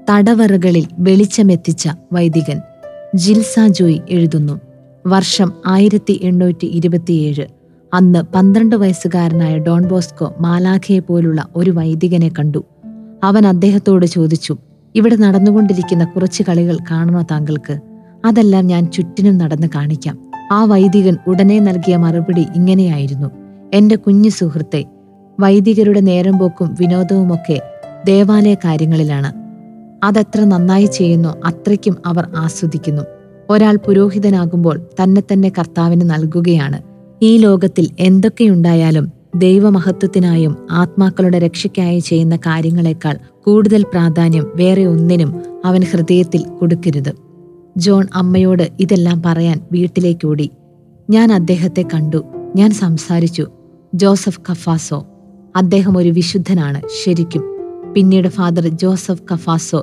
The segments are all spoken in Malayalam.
തടവറകളിൽ വെളിച്ചമെത്തിച്ച വൈദികൻ ജിൽസ ജോയ് എഴുതുന്നു വർഷം ആയിരത്തി എണ്ണൂറ്റി ഇരുപത്തിയേഴ് അന്ന് പന്ത്രണ്ട് വയസ്സുകാരനായ ഡോൺ ബോസ്കോ മാലാഖയെ പോലുള്ള ഒരു വൈദികനെ കണ്ടു അവൻ അദ്ദേഹത്തോട് ചോദിച്ചു ഇവിടെ നടന്നുകൊണ്ടിരിക്കുന്ന കുറച്ച് കളികൾ കാണണോ താങ്കൾക്ക് അതെല്ലാം ഞാൻ ചുറ്റിനും നടന്ന് കാണിക്കാം ആ വൈദികൻ ഉടനെ നൽകിയ മറുപടി ഇങ്ങനെയായിരുന്നു എന്റെ കുഞ്ഞു സുഹൃത്തെ വൈദികരുടെ നേരം പോക്കും വിനോദവുമൊക്കെ ദേവാലയ കാര്യങ്ങളിലാണ് അതെത്ര നന്നായി ചെയ്യുന്നു അത്രയ്ക്കും അവർ ആസ്വദിക്കുന്നു ഒരാൾ പുരോഹിതനാകുമ്പോൾ തന്നെ തന്നെ കർത്താവിന് നൽകുകയാണ് ഈ ലോകത്തിൽ എന്തൊക്കെയുണ്ടായാലും ദൈവമഹത്വത്തിനായും ആത്മാക്കളുടെ രക്ഷയ്ക്കായി ചെയ്യുന്ന കാര്യങ്ങളെക്കാൾ കൂടുതൽ പ്രാധാന്യം വേറെ ഒന്നിനും അവൻ ഹൃദയത്തിൽ കൊടുക്കരുത് ജോൺ അമ്മയോട് ഇതെല്ലാം പറയാൻ വീട്ടിലേക്കോടി ഞാൻ അദ്ദേഹത്തെ കണ്ടു ഞാൻ സംസാരിച്ചു ജോസഫ് കഫാസോ അദ്ദേഹം ഒരു വിശുദ്ധനാണ് ശരിക്കും പിന്നീട് ഫാദർ ജോസഫ് കഫാസോ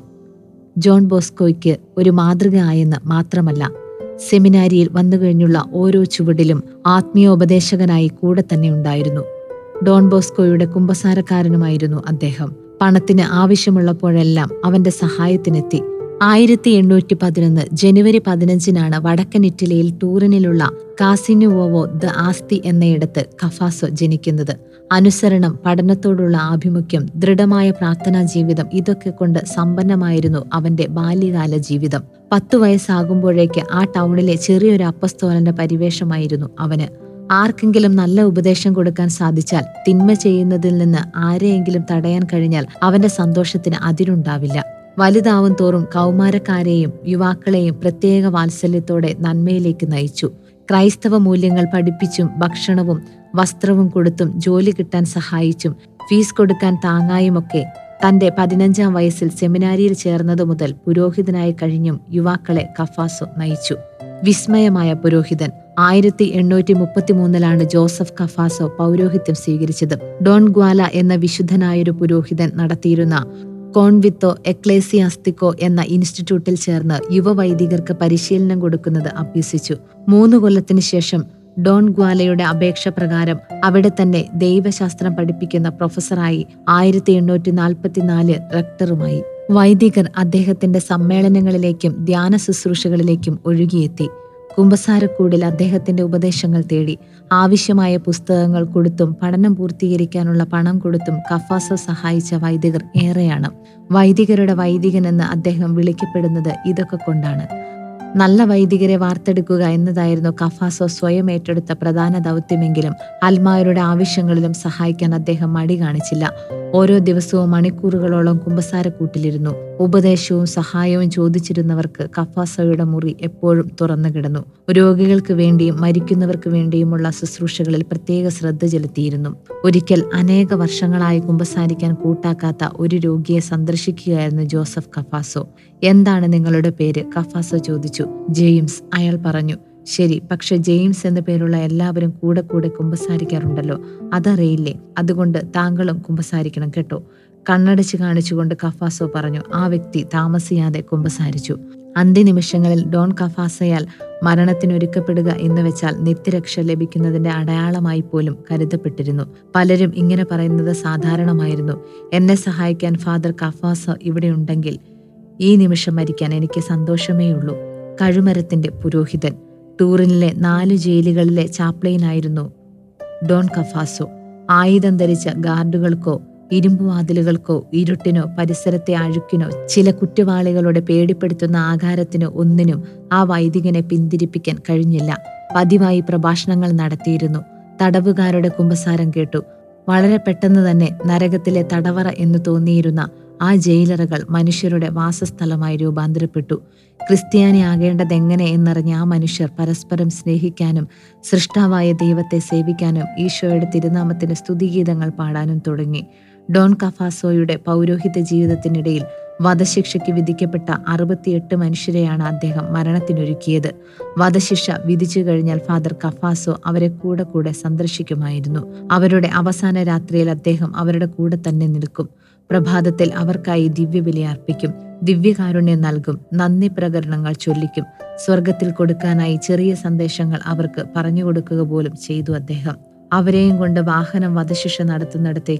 ജോൺ ബോസ്കോയ്ക്ക് ഒരു മാതൃകയായെന്ന് മാത്രമല്ല സെമിനാരിയിൽ വന്നുകഴിഞ്ഞുള്ള ഓരോ ചുവടിലും ആത്മീയോപദേശകനായി കൂടെ തന്നെ ഉണ്ടായിരുന്നു ഡോൺ ബോസ്കോയുടെ കുമ്പസാരക്കാരനുമായിരുന്നു അദ്ദേഹം പണത്തിന് ആവശ്യമുള്ളപ്പോഴെല്ലാം അവന്റെ സഹായത്തിനെത്തി ആയിരത്തി എണ്ണൂറ്റി പതിനൊന്ന് ജനുവരി പതിനഞ്ചിനാണ് വടക്കൻ ഇറ്റലിയിൽ ടൂറിനിലുള്ള കാസിനുവോവോ ദ ആസ്തി എന്നയിടത്ത് കഫാസോ ജനിക്കുന്നത് അനുസരണം പഠനത്തോടുള്ള ആഭിമുഖ്യം ദൃഢമായ പ്രാർത്ഥനാ ജീവിതം ഇതൊക്കെ കൊണ്ട് സമ്പന്നമായിരുന്നു അവന്റെ ബാല്യകാല ജീവിതം പത്തു വയസ്സാകുമ്പോഴേക്ക് ആ ടൗണിലെ ചെറിയൊരു അപ്പസ്തോലന്റെ പരിവേഷമായിരുന്നു അവന് ആർക്കെങ്കിലും നല്ല ഉപദേശം കൊടുക്കാൻ സാധിച്ചാൽ തിന്മ ചെയ്യുന്നതിൽ നിന്ന് ആരെയെങ്കിലും തടയാൻ കഴിഞ്ഞാൽ അവന്റെ സന്തോഷത്തിന് അതിരുണ്ടാവില്ല വലുതാവും തോറും കൗമാരക്കാരെയും യുവാക്കളെയും പ്രത്യേക വാത്സല്യത്തോടെ നന്മയിലേക്ക് നയിച്ചു ക്രൈസ്തവ മൂല്യങ്ങൾ പഠിപ്പിച്ചും ഭക്ഷണവും വസ്ത്രവും കൊടുത്തും ജോലി കിട്ടാൻ സഹായിച്ചും ഫീസ് കൊടുക്കാൻ താങ്ങായുമൊക്കെ തന്റെ പതിനഞ്ചാം വയസ്സിൽ സെമിനാരിയിൽ ചേർന്നതു മുതൽ പുരോഹിതനായി കഴിഞ്ഞും യുവാക്കളെ കഫാസോ നയിച്ചു വിസ്മയമായ പുരോഹിതൻ ആയിരത്തി എണ്ണൂറ്റി മുപ്പത്തിമൂന്നിലാണ് ജോസഫ് കഫാസോ പൗരോഹിത്യം സ്വീകരിച്ചത് ഡോൺ ഗ്വാല എന്ന വിശുദ്ധനായൊരു പുരോഹിതൻ നടത്തിയിരുന്ന കോൺവിത്തോ എക്ലേസിയാസ്തിക്കോ എന്ന ഇൻസ്റ്റിറ്റ്യൂട്ടിൽ ചേർന്ന് യുവവൈദികർക്ക് പരിശീലനം കൊടുക്കുന്നത് അഭ്യസിച്ചു മൂന്ന് കൊല്ലത്തിന് ശേഷം ഡോൺ ഗ്വാലയുടെ അപേക്ഷ പ്രകാരം അവിടെ തന്നെ ദൈവശാസ്ത്രം പഠിപ്പിക്കുന്ന പ്രൊഫസറായി ആയിരത്തി എണ്ണൂറ്റി നാൽപ്പത്തിനാല് റക്ടറുമായി വൈദികർ അദ്ദേഹത്തിന്റെ സമ്മേളനങ്ങളിലേക്കും ധ്യാന ശുശ്രൂഷകളിലേക്കും ഒഴുകിയെത്തി കുമ്പസാരക്കൂടിൽ അദ്ദേഹത്തിന്റെ ഉപദേശങ്ങൾ തേടി ആവശ്യമായ പുസ്തകങ്ങൾ കൊടുത്തും പഠനം പൂർത്തീകരിക്കാനുള്ള പണം കൊടുത്തും കഫാസോ സഹായിച്ച വൈദികർ ഏറെയാണ് വൈദികരുടെ വൈദികൻ എന്ന് അദ്ദേഹം വിളിക്കപ്പെടുന്നത് ഇതൊക്കെ കൊണ്ടാണ് നല്ല വൈദികരെ വാർത്തെടുക്കുക എന്നതായിരുന്നു കഫാസോ സ്വയം ഏറ്റെടുത്ത പ്രധാന ദൗത്യമെങ്കിലും അൽമായരുടെ ആവശ്യങ്ങളിലും സഹായിക്കാൻ അദ്ദേഹം മടി കാണിച്ചില്ല ഓരോ ദിവസവും മണിക്കൂറുകളോളം കുമ്പസാരക്കൂട്ടിലിരുന്നു ഉപദേശവും സഹായവും ചോദിച്ചിരുന്നവർക്ക് കഫാസോയുടെ മുറി എപ്പോഴും തുറന്നു കിടന്നു രോഗികൾക്ക് വേണ്ടിയും മരിക്കുന്നവർക്ക് വേണ്ടിയുമുള്ള ശുശ്രൂഷകളിൽ പ്രത്യേക ശ്രദ്ധ ചെലുത്തിയിരുന്നു ഒരിക്കൽ അനേക വർഷങ്ങളായി കുമ്പസാരിക്കാൻ കൂട്ടാക്കാത്ത ഒരു രോഗിയെ സന്ദർശിക്കുകയായിരുന്നു ജോസഫ് കഫാസോ എന്താണ് നിങ്ങളുടെ പേര് കഫാസോ ചോദിച്ചു ജെയിംസ് അയാൾ പറഞ്ഞു ശരി പക്ഷെ ജെയിംസ് എന്ന പേരുള്ള എല്ലാവരും കൂടെ കൂടെ കുമ്പസാരിക്കാറുണ്ടല്ലോ അതറിയില്ലേ അതുകൊണ്ട് താങ്കളും കുമ്പസാരിക്കണം കേട്ടോ കണ്ണടച്ച് കാണിച്ചുകൊണ്ട് കഫാസോ പറഞ്ഞു ആ വ്യക്തി താമസിയാതെ കുമ്പസാരിച്ചു അന്ത്യനിമിഷങ്ങളിൽ ഡോൺ കഫാസയാൽ മരണത്തിനൊരുക്കപ്പെടുക എന്ന് വെച്ചാൽ നിത്യരക്ഷ ലഭിക്കുന്നതിന്റെ അടയാളമായി പോലും കരുതപ്പെട്ടിരുന്നു പലരും ഇങ്ങനെ പറയുന്നത് സാധാരണമായിരുന്നു എന്നെ സഹായിക്കാൻ ഫാദർ കഫാസ ഇവിടെ ഉണ്ടെങ്കിൽ ഈ നിമിഷം മരിക്കാൻ എനിക്ക് സന്തോഷമേ ഉള്ളൂ കഴുമരത്തിന്റെ പുരോഹിതൻ ടൂറിനിലെ നാല് ജയിലുകളിലെ ചാപ്ലയിനായിരുന്നു ഡോൺ കഫാസോ ആയുധം ധരിച്ച ഗാർഡുകൾക്കോ ഇരുമ്പുവാതിലുകൾക്കോ ഇരുട്ടിനോ പരിസരത്തെ അഴുക്കിനോ ചില കുറ്റവാളികളുടെ പേടിപ്പെടുത്തുന്ന ആകാരത്തിനോ ഒന്നിനും ആ വൈദികനെ പിന്തിരിപ്പിക്കാൻ കഴിഞ്ഞില്ല പതിവായി പ്രഭാഷണങ്ങൾ നടത്തിയിരുന്നു തടവുകാരുടെ കുമ്പസാരം കേട്ടു വളരെ പെട്ടെന്ന് തന്നെ നരകത്തിലെ തടവറ എന്ന് തോന്നിയിരുന്ന ആ ജയിലറകൾ മനുഷ്യരുടെ വാസസ്ഥലമായി രൂപാന്തരപ്പെട്ടു ക്രിസ്ത്യാനിയാകേണ്ടതെങ്ങനെ എന്നറിഞ്ഞ ആ മനുഷ്യർ പരസ്പരം സ്നേഹിക്കാനും സൃഷ്ടാവായ ദൈവത്തെ സേവിക്കാനും ഈശോയുടെ തിരുനാമത്തിന് സ്തുതിഗീതങ്ങൾ പാടാനും തുടങ്ങി ഡോൺ കഫാസോയുടെ പൗരോഹിത ജീവിതത്തിനിടയിൽ വധശിക്ഷയ്ക്ക് വിധിക്കപ്പെട്ട അറുപത്തിയെട്ട് മനുഷ്യരെയാണ് അദ്ദേഹം മരണത്തിനൊരുക്കിയത് വധശിക്ഷ വിധിച്ചു കഴിഞ്ഞാൽ ഫാദർ കഫാസോ അവരെ കൂടെ കൂടെ സന്ദർശിക്കുമായിരുന്നു അവരുടെ അവസാന രാത്രിയിൽ അദ്ദേഹം അവരുടെ കൂടെ തന്നെ നിൽക്കും പ്രഭാതത്തിൽ അവർക്കായി ദിവ്യബലി അർപ്പിക്കും ദിവ്യകാരുണ്യം നൽകും നന്ദി പ്രകരണങ്ങൾ ചൊല്ലിക്കും സ്വർഗത്തിൽ കൊടുക്കാനായി ചെറിയ സന്ദേശങ്ങൾ അവർക്ക് പറഞ്ഞു കൊടുക്കുക പോലും ചെയ്തു അദ്ദേഹം അവരെയും കൊണ്ട് വാഹനം വധശിക്ഷ നടത്തുന്നിടത്തേക്ക്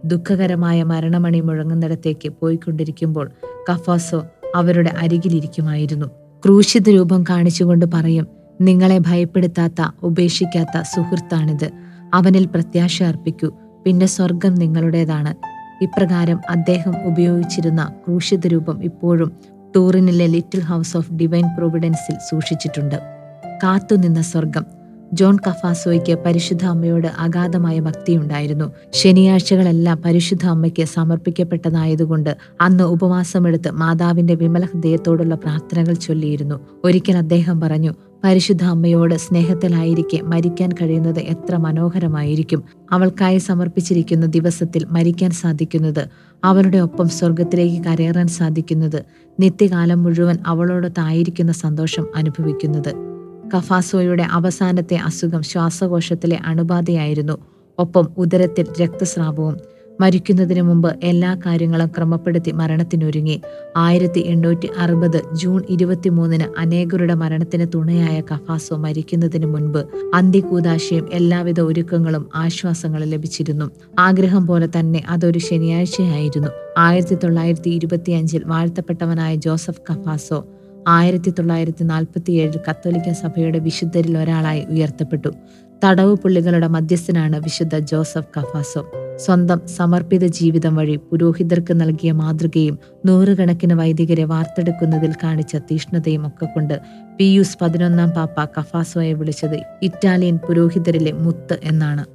ദുഃഖകരമായ മരണമണി മുഴങ്ങുന്നിടത്തേക്ക് പോയിക്കൊണ്ടിരിക്കുമ്പോൾ കഫാസോ അവരുടെ അരികിലിരിക്കുമായിരുന്നു ക്രൂശിത രൂപം കാണിച്ചുകൊണ്ട് പറയും നിങ്ങളെ ഭയപ്പെടുത്താത്ത ഉപേക്ഷിക്കാത്ത സുഹൃത്താണിത് അവനിൽ പ്രത്യാശ അർപ്പിക്കൂ പിന്നെ സ്വർഗം നിങ്ങളുടേതാണ് ഇപ്രകാരം അദ്ദേഹം ഉപയോഗിച്ചിരുന്ന ക്രൂശിത രൂപം ഇപ്പോഴും ടൂറിനിലെ ലിറ്റിൽ ഹൗസ് ഓഫ് ഡിവൈൻ പ്രൊവിഡൻസിൽ സൂക്ഷിച്ചിട്ടുണ്ട് കാത്തുനിന്ന സ്വർഗം ജോൺ കഫാസോയ്ക്ക് പരിശുദ്ധ അമ്മയോട് അഗാധമായ ഭക്തിയുണ്ടായിരുന്നു ശനിയാഴ്ചകളെല്ലാം പരിശുദ്ധ അമ്മയ്ക്ക് സമർപ്പിക്കപ്പെട്ടതായതുകൊണ്ട് അന്ന് ഉപവാസമെടുത്ത് മാതാവിന്റെ വിമല ഹൃദയത്തോടുള്ള പ്രാർത്ഥനകൾ ചൊല്ലിയിരുന്നു ഒരിക്കൽ അദ്ദേഹം പറഞ്ഞു പരിശുദ്ധ അമ്മയോട് സ്നേഹത്തിലായിരിക്കെ മരിക്കാൻ കഴിയുന്നത് എത്ര മനോഹരമായിരിക്കും അവൾക്കായി സമർപ്പിച്ചിരിക്കുന്ന ദിവസത്തിൽ മരിക്കാൻ സാധിക്കുന്നത് അവളുടെ ഒപ്പം സ്വർഗത്തിലേക്ക് കരയേറാൻ സാധിക്കുന്നത് നിത്യകാലം മുഴുവൻ അവളോടൊത്തായിരിക്കുന്ന സന്തോഷം അനുഭവിക്കുന്നത് കഫാസോയുടെ അവസാനത്തെ അസുഖം ശ്വാസകോശത്തിലെ അണുബാധയായിരുന്നു ഒപ്പം ഉദരത്തിൽ രക്തസ്രാവവും മരിക്കുന്നതിന് മുമ്പ് എല്ലാ കാര്യങ്ങളും ക്രമപ്പെടുത്തി മരണത്തിനൊരുങ്ങി ആയിരത്തി എണ്ണൂറ്റി അറുപത് ജൂൺ ഇരുപത്തിമൂന്നിന് അനേകരുടെ മരണത്തിന് തുണയായ കഫാസോ മരിക്കുന്നതിന് മുൻപ് അന്ത്യകൂതാശയും എല്ലാവിധ ഒരുക്കങ്ങളും ആശ്വാസങ്ങളും ലഭിച്ചിരുന്നു ആഗ്രഹം പോലെ തന്നെ അതൊരു ശനിയാഴ്ചയായിരുന്നു ആയിരത്തി തൊള്ളായിരത്തി ഇരുപത്തിയഞ്ചിൽ വാഴ്ത്തപ്പെട്ടവനായ ജോസഫ് കഫാസോ ആയിരത്തി തൊള്ളായിരത്തി നാൽപ്പത്തിയേഴ് കത്തോലിക്ക സഭയുടെ വിശുദ്ധരിൽ ഒരാളായി ഉയർത്തപ്പെട്ടു തടവ് പുള്ളികളുടെ മധ്യസ്ഥനാണ് വിശുദ്ധ ജോസഫ് കഫാസോ സ്വന്തം സമർപ്പിത ജീവിതം വഴി പുരോഹിതർക്ക് നൽകിയ മാതൃകയും നൂറുകണക്കിന് വൈദികരെ വാർത്തെടുക്കുന്നതിൽ കാണിച്ച തീഷ്ണതയും ഒക്കെ കൊണ്ട് പിയൂസ് പതിനൊന്നാം പാപ്പ കഫാസോയെ വിളിച്ചത് ഇറ്റാലിയൻ പുരോഹിതരിലെ മുത്ത് എന്നാണ്